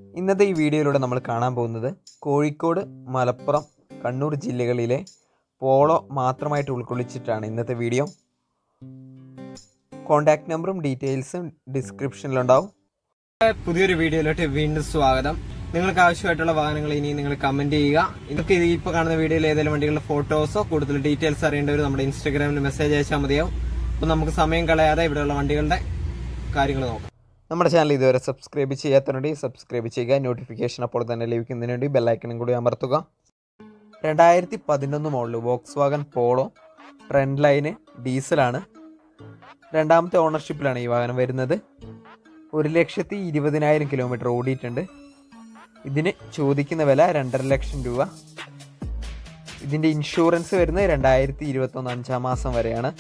ഇന്നത്തെ ഈ വീഡിയോയിലൂടെ നമ്മൾ കാണാൻ പോകുന്നത് കോഴിക്കോട് മലപ്പുറം കണ്ണൂർ ജില്ലകളിലെ പോളോ മാത്രമായിട്ട് ഉൾക്കൊള്ളിച്ചിട്ടാണ് ഇന്നത്തെ വീഡിയോ കോൺടാക്ട് നമ്പറും ഡീറ്റെയിൽസും ഡിസ്ക്രിപ്ഷനിലുണ്ടാവും പുതിയൊരു വീഡിയോയിലോട്ട് വീണ്ടും സ്വാഗതം നിങ്ങൾക്ക് ആവശ്യമായിട്ടുള്ള വാഹനങ്ങൾ ഇനി നിങ്ങൾ കമന്റ് ചെയ്യുക നിങ്ങൾക്ക് ഇത് ഇപ്പോൾ കാണുന്ന വീഡിയോയിൽ ഏതെങ്കിലും വണ്ടികളുടെ ഫോട്ടോസോ കൂടുതൽ ഡീറ്റെയിൽസ് അറിയേണ്ടവർ നമ്മുടെ ഇൻസ്റ്റാഗ്രാമിൽ മെസ്സേജ് അയച്ചാൽ മതിയാവും അപ്പോൾ നമുക്ക് സമയം കളയാതെ ഇവിടെയുള്ള വണ്ടികളുടെ കാര്യങ്ങൾ നോക്കാം നമ്മുടെ ചാനൽ ഇതുവരെ സബ്സ്ക്രൈബ് ചെയ്യാത്തവരുണ്ടെങ്കിൽ സബ്സ്ക്രൈബ് ചെയ്യുക നോട്ടിഫിക്കേഷൻ അപ്പോൾ തന്നെ ലഭിക്കുന്നതിന് വേണ്ടി ബെല്ലൈക്കണും കൂടി അമർത്തുക രണ്ടായിരത്തി പതിനൊന്ന് model Volkswagen Polo Trendline ഡീസലാണ് രണ്ടാമത്തെ ഓണർഷിപ്പിലാണ് ഈ വാഹനം വരുന്നത് ഒരു ലക്ഷത്തി ഇരുപതിനായിരം കിലോമീറ്റർ ഓടിയിട്ടുണ്ട് ഇതിന് ചോദിക്കുന്ന വില രണ്ടര ലക്ഷം രൂപ ഇതിൻ്റെ ഇൻഷുറൻസ് വരുന്നത് രണ്ടായിരത്തി ഇരുപത്തൊന്ന് അഞ്ചാം മാസം വരെയാണ്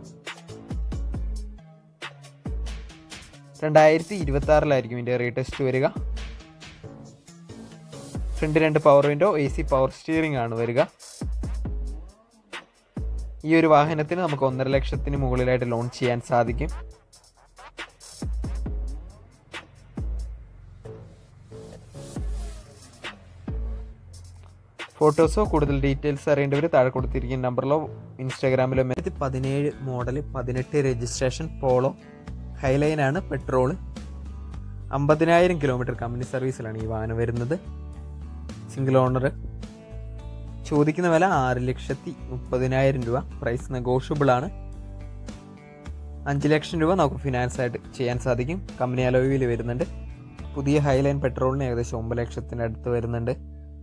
രണ്ടായിരത്തി ഇരുപത്തി ആറിലായിരിക്കും ഇതിൻ്റെ റീടെസ്റ്റ് വരിക ഫ്രണ്ട് രണ്ട് power window A C power steering ആണ് വരിക ഈ ഒരു വാഹനത്തിന് നമുക്ക് ഒന്നര ലക്ഷത്തിന് മുകളിലായിട്ട് ലോൺ ചെയ്യാൻ സാധിക്കും ഫോട്ടോസോ കൂടുതൽ ഡീറ്റെയിൽസ് അറിയേണ്ടവർ താഴെ കൊടുത്തിരിക്കുന്ന നമ്പറിലോ ഇൻസ്റ്റാഗ്രാമിലോ രണ്ടായിരത്തി പതിനേഴ് മോഡൽ പതിനെട്ട് രജിസ്ട്രേഷൻ പോളോ ഹൈലൈനാണ് പെട്രോള് അമ്പതിനായിരം കിലോമീറ്റർ കമ്പനി സർവീസിലാണ് ഈ വാഹനം വരുന്നത് സിംഗിൾ ഓണർ ചോദിക്കുന്ന വില ആറ് ലക്ഷത്തി മുപ്പതിനായിരം രൂപ പ്രൈസ് നെഗോഷ്യബിൾ ആണ് അഞ്ച് ലക്ഷം രൂപ നമുക്ക് ഫിനാൻസ് ആയിട്ട് ചെയ്യാൻ സാധിക്കും കമ്പനി അലോവിയിൽ വരുന്നുണ്ട് പുതിയ ഹൈലൈൻ പെട്രോളിന് ഏകദേശം ഒമ്പത് ലക്ഷത്തിൻ്റെ അടുത്ത് വരുന്നുണ്ട്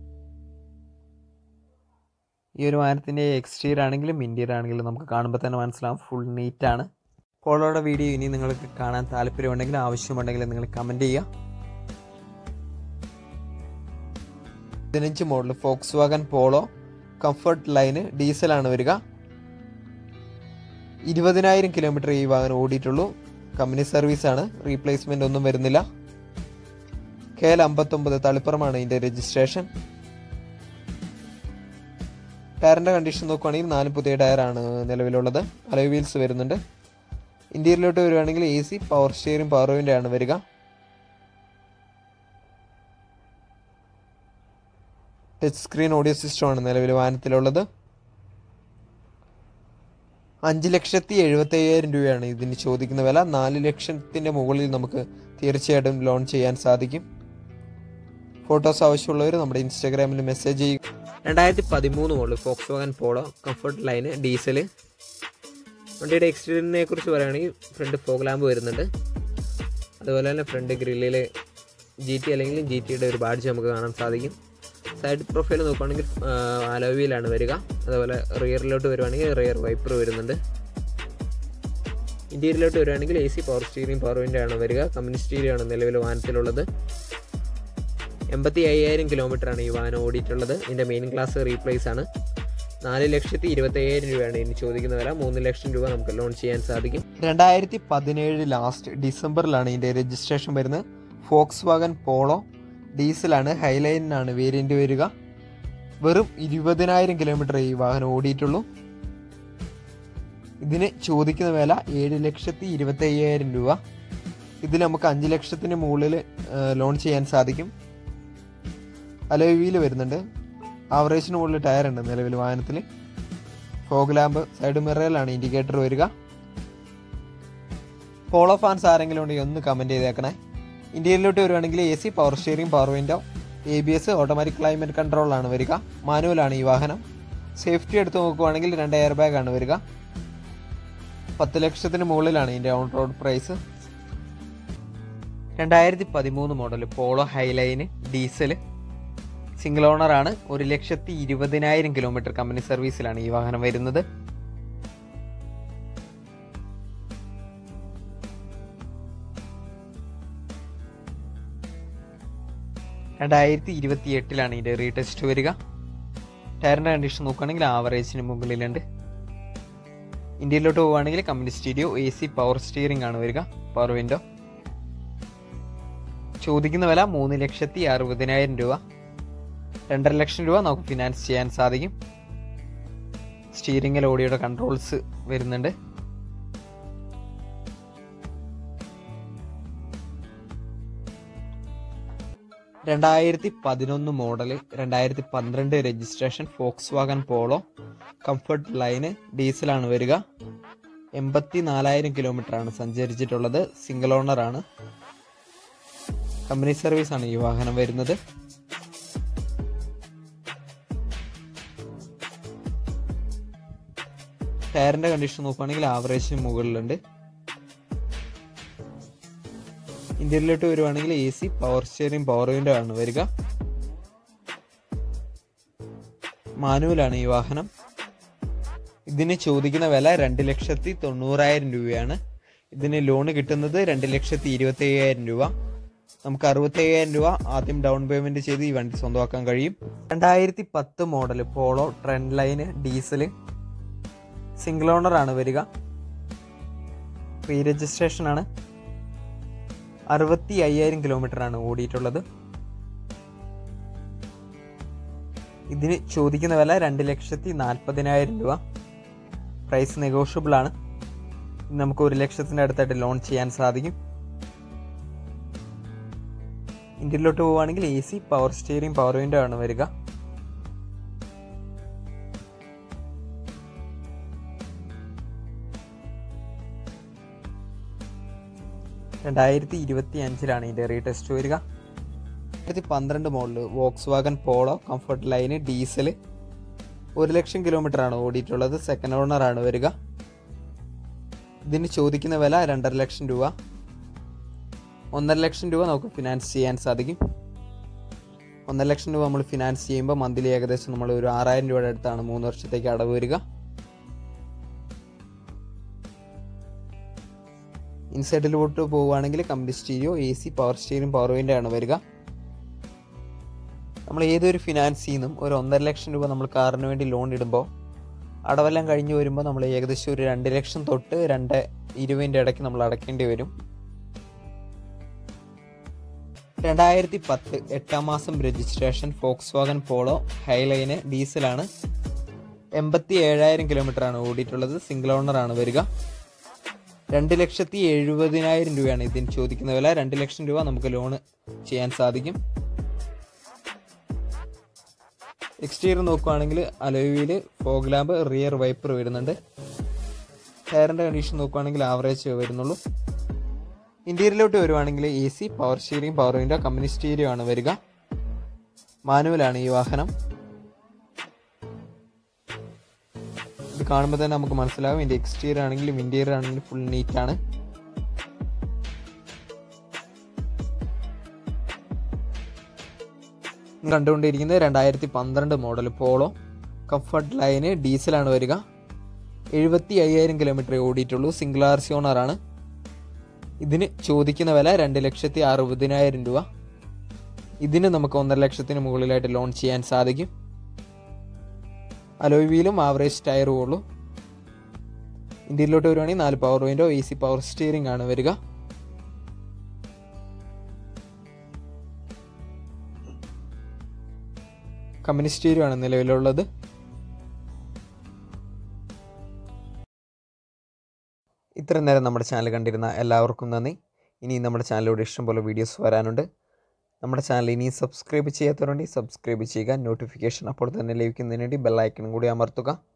ഈ ഒരു വാഹനത്തിൻ്റെ എക്സ്റ്റീരിയർ ആണെങ്കിലും ഇൻറ്റീരിയർ ആണെങ്കിലും നമുക്ക് കാണുമ്പോൾ തന്നെ മനസ്സിലാവും ഫുൾ നീറ്റാണ് പോളോയുടെ വീഡിയോ ഇനി നിങ്ങൾക്ക് കാണാൻ താല്പര്യമുണ്ടെങ്കിൽ ആവശ്യമുണ്ടെങ്കിൽ നിങ്ങൾ കമൻറ്റ് ചെയ്യുക പതിനഞ്ച് model Volkswagen Polo Comfortline ഡീസലാണ് വരിക ഇരുപതിനായിരം കിലോമീറ്റർ ഈ വാഹനം ഓടിയിട്ടുള്ളൂ കമ്പനി സർവീസാണ് റീപ്ലേസ്മെൻ്റ് ഒന്നും വരുന്നില്ല കെ എൽ അമ്പത്തൊമ്പത് തളിപ്പുറമാണ് ഇതിൻ്റെ രജിസ്ട്രേഷൻ ടയറിൻ്റെ കണ്ടീഷൻ നോക്കുവാണെങ്കിൽ നാല് പുതിയ ടയറാണ് നിലവിലുള്ളത് അലോയ് വീൽസ് വരുന്നുണ്ട് ഇന്ത്യയിലോട്ട് വരുവാണെങ്കിൽ A C power steering power window ആണ് വരിക ടച്ച് സ്ക്രീൻ ഓഡിയോ സിസ്റ്റമാണ് നിലവിൽ വാഹനത്തിലുള്ളത് അഞ്ച് ലക്ഷത്തി എഴുപത്തി അയ്യായിരം രൂപയാണ് ഇതിന് ചോദിക്കുന്ന വില നാല് ലക്ഷത്തിൻ്റെ മുകളിൽ നമുക്ക് തീർച്ചയായിട്ടും ലോൺ ചെയ്യാൻ സാധിക്കും ഫോട്ടോസ് ആവശ്യമുള്ളവർ നമ്മുടെ ഇൻസ്റ്റാഗ്രാമിൽ മെസ്സേജ് ചെയ്യുക രണ്ടായിരത്തി പതിമൂന്ന് model Volkswagen Polo Comfortline diesel വണ്ടിയുടെ എക്സ്റ്റീരിയറിനെ കുറിച്ച് പറയുകയാണെങ്കിൽ ഫ്രണ്ട് ഫോഗ് ലാമ്പ് വരുന്നുണ്ട് അതുപോലെ തന്നെ ഫ്രണ്ട് ഗ്രില്ലിൽ ജി ടി അല്ലെങ്കിൽ ജി ടിയുടെ ഒരു ബാഡ്ജ് നമുക്ക് കാണാൻ സാധിക്കും സൈഡ് പ്രൊഫൈൽ നോക്കുകയാണെങ്കിൽ അലോവിയിലാണ് വരിക അതുപോലെ റിയറിലോട്ട് വരുവാണെങ്കിൽ റിയർ വൈപ്പർ വരുന്നുണ്ട് ഇൻറ്റീരിയറിലോട്ട് വരുവാണെങ്കിൽ A C power steering power window ആണ് വരിക കമ്പനി സ്റ്റീരിയോ ആണ് നിലവിൽ വാഹനത്തിലുള്ളത് എൺപത്തി അയ്യായിരം കിലോമീറ്ററാണ് ഈ വാഹനം ഓടിയിട്ടുള്ളത് ഇതിൻ്റെ മെയിൻ ക്ലാസ് റീപ്ലേസ് ആണ് നാല് ലക്ഷത്തി ഇരുപത്തി അയ്യായിരം രൂപയാണ് ഇനി ചോദിക്കുന്ന വില മൂന്ന് ലക്ഷം രൂപ നമുക്ക് ലോൺ ചെയ്യാൻ സാധിക്കും രണ്ടായിരത്തി പതിനേഴ് ലാസ്റ്റ് ഡിസംബറിലാണ് ഇതിൻ്റെ രജിസ്ട്രേഷൻ വരുന്നത് ഫോക്സ് വാഗൻ പോളോ ഡീസലാണ് ഹൈലൈനാണ് വേരിയൻ്റ് വരിക വെറും ഇരുപതിനായിരം കിലോമീറ്റർ ഈ വാഹനം ഓടിയിട്ടുള്ളൂ ഇതിന് ചോദിക്കുന്ന വില ഏഴ് ലക്ഷത്തി ഇരുപത്തി അയ്യായിരം രൂപ ഇതിൽ നമുക്ക് അഞ്ച് ലക്ഷത്തിന് മുകളിൽ ലോൺ ചെയ്യാൻ സാധിക്കും അലോയ് വീല് വരുന്നുണ്ട് ആവറേജിന് മുകളിൽ ടയർ ഉണ്ട് നിലവിൽ വാഹനത്തിൽ ഫോഗ് ലാമ്പ് സൈഡ് മിററിലാണ് ഇൻഡിക്കേറ്റർ വരിക പോളോ ഫാൻസ് ആരെങ്കിലും ഉണ്ടെങ്കിൽ ഒന്ന് കമൻറ്റ് ചെയ്തേക്കണേ ഇന്ത്യയിലോട്ട് വരുവാണെങ്കിൽ A C power steering power window A B S automatic climate കൺട്രോളാണ് വരിക മാനുവലാണ് ഈ വാഹനം സേഫ്റ്റി എടുത്ത് നോക്കുവാണെങ്കിൽ രണ്ട് എയർ ബാഗാണ് വരിക പത്ത് ലക്ഷത്തിന് മുകളിലാണ് ഇതിൻ്റെ ഓൺ റോഡ് പ്രൈസ് രണ്ടായിരത്തി പതിമൂന്ന് model Polo Highline diesel single ഓണറാണ് ഒരു ലക്ഷത്തി ഇരുപതിനായിരം കിലോമീറ്റർ കമ്പനി സർവീസിലാണ് ഈ വാഹനം വരുന്നത് രണ്ടായിരത്തി ഇരുപത്തി എട്ടിലാണ് ഇതിൻ്റെ റീടെസ്റ്റ് വരിക ടയറിൻ്റെ കണ്ടീഷൻ നോക്കുകയാണെങ്കിൽ ആവറേജിന് മുകളിലുണ്ട് ഇന്ത്യയിലോട്ട് പോവുകയാണെങ്കിൽ company stereo A C power steering ആണ് വരിക പവർ വിൻഡോ ചോദിക്കുന്ന വില മൂന്ന് ലക്ഷത്തി അറുപതിനായിരം രൂപ രണ്ടര ലക്ഷം രൂപ നമുക്ക് ഫിനാൻസ് ചെയ്യാൻ സാധിക്കും സ്റ്റീറിംഗിൽ ഓഡിയോയുടെ കൺട്രോൾസ് വരുന്നുണ്ട് രണ്ടായിരത്തി പതിനൊന്ന് മോഡൽ രണ്ടായിരത്തി പന്ത്രണ്ട് registration Volkswagen Polo Comfortline ഡീസലാണ് വരിക എൺപത്തി നാലായിരം കിലോമീറ്റർ ആണ് സഞ്ചരിച്ചിട്ടുള്ളത് സിംഗിൾ ഓണർ ആണ് കമ്പനി സർവീസ് ആണ് ഈ വാഹനം വരുന്നത് ടയറിന്റെ കണ്ടീഷൻ നോക്കുകയാണെങ്കിൽ ആവറേജ് മുകളിലുണ്ട് ഇന്ത്യയിലോട്ട് വരുവാണെങ്കിൽ A C power steering power window ആണ് വരിക മാനുവലാണ് ഈ വാഹനം ഇതിന് ചോദിക്കുന്ന വില രണ്ട് ലക്ഷത്തി തൊണ്ണൂറായിരം രൂപയാണ് ഇതിന് ലോൺ കിട്ടുന്നത് രണ്ട് ലക്ഷത്തി ഇരുപത്തി അയ്യായിരം രൂപ നമുക്ക് അറുപത്തി അയ്യായിരം രൂപ ആദ്യം ഡൗൺ പേയ്മെന്റ് ചെയ്ത് ഈ വണ്ടി സ്വന്തമാക്കാൻ കഴിയും രണ്ടായിരത്തി പത്ത് model Polo Trendline diesel single owner ആണ് വരിക റീ രജിസ്ട്രേഷൻ ആണ് അറുപത്തി അയ്യായിരം കിലോമീറ്റർ ആണ് ഓടിയിട്ടുള്ളത് ഇതിന് ചോദിക്കുന്ന വില രണ്ട് ലക്ഷത്തി നാൽപ്പതിനായിരം രൂപ പ്രൈസ് നെഗോഷ്യബിൾ ആണ് ഇത് നമുക്ക് ഒരു ലക്ഷത്തിൻ്റെ അടുത്തായിട്ട് ലോൺ ചെയ്യാൻ സാധിക്കും ഇന്ത്യയിലോട്ട് പോവുകയാണെങ്കിൽ A C power steering power window ആണ് വരിക രണ്ടായിരത്തി ഇരുപത്തി അഞ്ചിലാണ് ഇതിൻ്റെ റീടെസ്റ്റ് വരിക രണ്ടായിരത്തി പന്ത്രണ്ട് model Volkswagen Polo Comfortline diesel ഒരു ലക്ഷം കിലോമീറ്റർ ആണ് ഓടിയിട്ടുള്ളത് സെക്കൻഡ് ഓണർ ആണ് വരിക ഇതിന് ചോദിക്കുന്ന വില രണ്ടര ലക്ഷം രൂപ ഒന്നര ലക്ഷം രൂപ നമുക്ക് ഫിനാൻസ് ചെയ്യാൻ സാധിക്കും ഒന്നര ലക്ഷം രൂപ നമ്മൾ ഫിനാൻസ് ചെയ്യുമ്പോൾ മന്ത്ലി ഏകദേശം നമ്മൾ ഒരു ആറായിരം രൂപയുടെ അടുത്താണ് മൂന്ന് വർഷത്തേക്ക് അടവ് വരിക ഇൻസൈഡിലോട്ട് പോവുകയാണെങ്കിൽ company stereo A C power steering power window ആണ് വരിക നമ്മൾ ഏതൊരു ഫിനാൻസിൽ നിന്നും ഒരു ഒന്നര ലക്ഷം രൂപ നമ്മൾ കാറിന് വേണ്ടി ലോൺ ഇടുമ്പോൾ അടവെല്ലാം കഴിഞ്ഞ് വരുമ്പോൾ നമ്മൾ ഏകദേശം ഒരു രണ്ട് ലക്ഷം തൊട്ട് രണ്ട് ഇരുപതിൻ്റെ ഇടയ്ക്ക് നമ്മൾ അടയ്ക്കേണ്ടി വരും രണ്ടായിരത്തി പത്ത് എട്ടാം മാസം registration Volkswagen Polo Highline ഡീസലാണ് എൺപത്തി ഏഴായിരം കിലോമീറ്റർ ആണ് ഓടിയിട്ടുള്ളത് സിംഗിൾ ഓണർ ആണ് വരിക രണ്ട് ലക്ഷത്തി എഴുപതിനായിരം രൂപയാണ് ഇതിന് ചോദിക്കുന്ന വില രണ്ട് ലക്ഷം രൂപ നമുക്ക് ലോൺ ചെയ്യാൻ സാധിക്കും എക്സ്റ്റീരിയർ നോക്കുവാണെങ്കിൽ അലോയിൽ ഫോഗ് ലാമ്പ് റിയർ വൈപ്പർ വരുന്നുണ്ട് ടയറിൻ്റെ കണ്ടീഷൻ നോക്കുവാണെങ്കിൽ ആവറേജ് വരുന്നുള്ളൂ ഇന്റീരിയറിലോട്ട് വരുവാണെങ്കിൽ A C power steering power window company stereo ആണ് വരിക മാനുവലാണ് ഈ വാഹനം ഇത് കാണുമ്പോൾ തന്നെ നമുക്ക് മനസ്സിലാവും ഇതിന്റെ എക്സ്റ്റീരിയർ ആണെങ്കിലും ഇന്റീരിയർ ആണെങ്കിലും ഫുൾ നീറ്റ് ആണ് നിങ്ങൾ കണ്ടുകൊണ്ടിരിക്കുന്നത് രണ്ടായിരത്തി പന്ത്രണ്ട് മോഡൽ പോളോ കംഫർട്ട് ലൈന് ഡീസലാണ് വരിക എഴുപത്തി അയ്യായിരം കിലോമീറ്റർ ഓടിയിട്ടുള്ളൂ സിംഗിൾ ആർ സി ഓണറാണ് ഇതിന് ചോദിക്കുന്ന വില രണ്ട് ലക്ഷത്തി അറുപതിനായിരം രൂപ ഇതിന് നമുക്ക് ഒന്നര ലക്ഷത്തിന് മുകളിലായിട്ട് ലോൺ ചെയ്യാൻ സാധിക്കും അലോയ് വീലും ആവറേജ് ടയറും ഉള്ളൂ ഇന്ത്യയിലോട്ട് വരുവാണെങ്കിൽ നാല് power window A C power steering ആണ് വരിക കമ്പനി സ്റ്റീരിയോ ആണ് നിലവിലുള്ളത് ഇത്ര നേരം നമ്മുടെ ചാനൽ കണ്ടിരുന്ന എല്ലാവർക്കും നന്ദി ഇനി നമ്മുടെ ചാനലിലൂടെ ഇഷ്ടംപോലെ വീഡിയോസ് വരാനുണ്ട് നമ്മുടെ ചാനൽ ഇനിയും സബ്സ്ക്രൈബ് ചെയ്യാത്തവരുണ്ടെങ്കിൽ സബ്സ്ക്രൈബ് ചെയ്യുക നോട്ടിഫിക്കേഷൻ അപ്പോൾ തന്നെ ലഭിക്കുന്നതിന് വേണ്ടി ബെല്ലൈക്കണും കൂടി അമർത്തുക